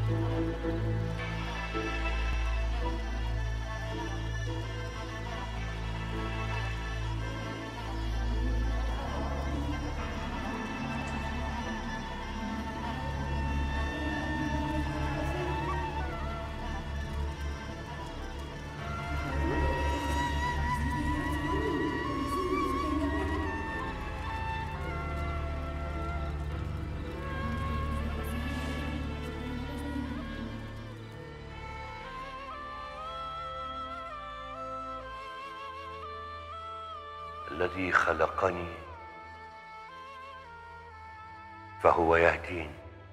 الذي خلقني فهو يهدين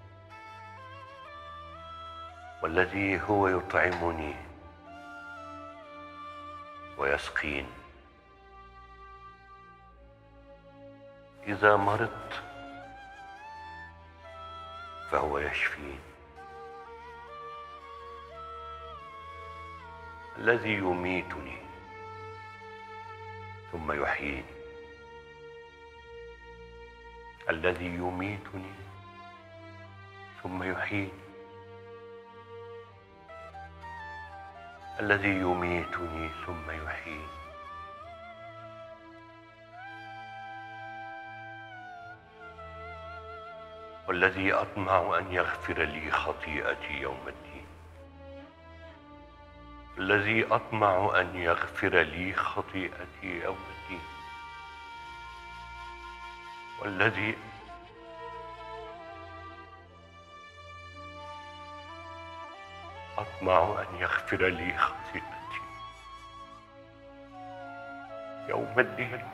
والذي هو يطعمني ويسقين اذا مرضت فهو يشفين الذي يميتني ثم يحييني الذي يميتني ثم يحييني الذي يميتني ثم يحييني والذي اطمع ان يغفر لي خطيئتي يوم الدين الذي اطمع ان يغفر لي خطيئتي يوم الدين والذي اطمع ان يغفر لي خطيئتي يوم الدين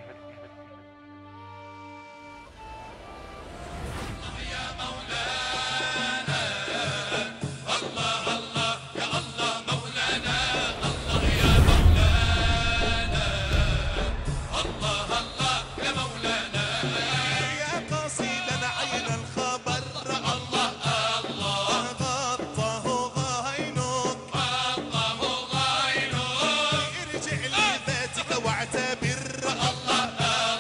يا قصيدا عين الخبر الله الله غطاه غاينك غطاه غاينك ارجع لذاتك واعتبر الله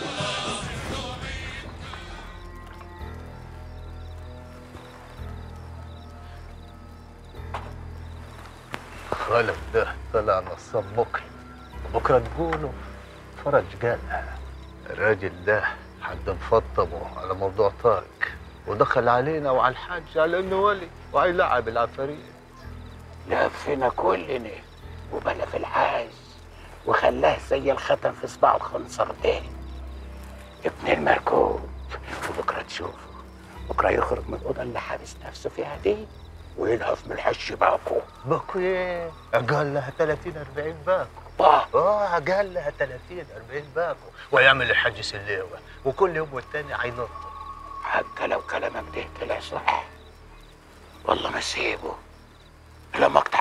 خالد ده طلع نصاب مكرم بكره تقولوا فرج قالها الراجل ده حد مفطمه على موضوع طارق ودخل علينا وعلى الحاج على انه ولي وهيلعب العفاريت لفنا كلنا وبلا في الحاج وخلاه زي الختم في صباع الخنصر ده ابن المركوب وبكره تشوفه بكره يخرج من الاوضه اللي حابس نفسه فيها دي ويلهف من الحش باكو باكو ايه اقلها 30 40 باكو باه اه اقلها 30 40 باكو ويعمل الحاج سليوه وكل يوم والتاني هينط حتى لو كلامك ده طلع صح والله ما سيبه لما اقطع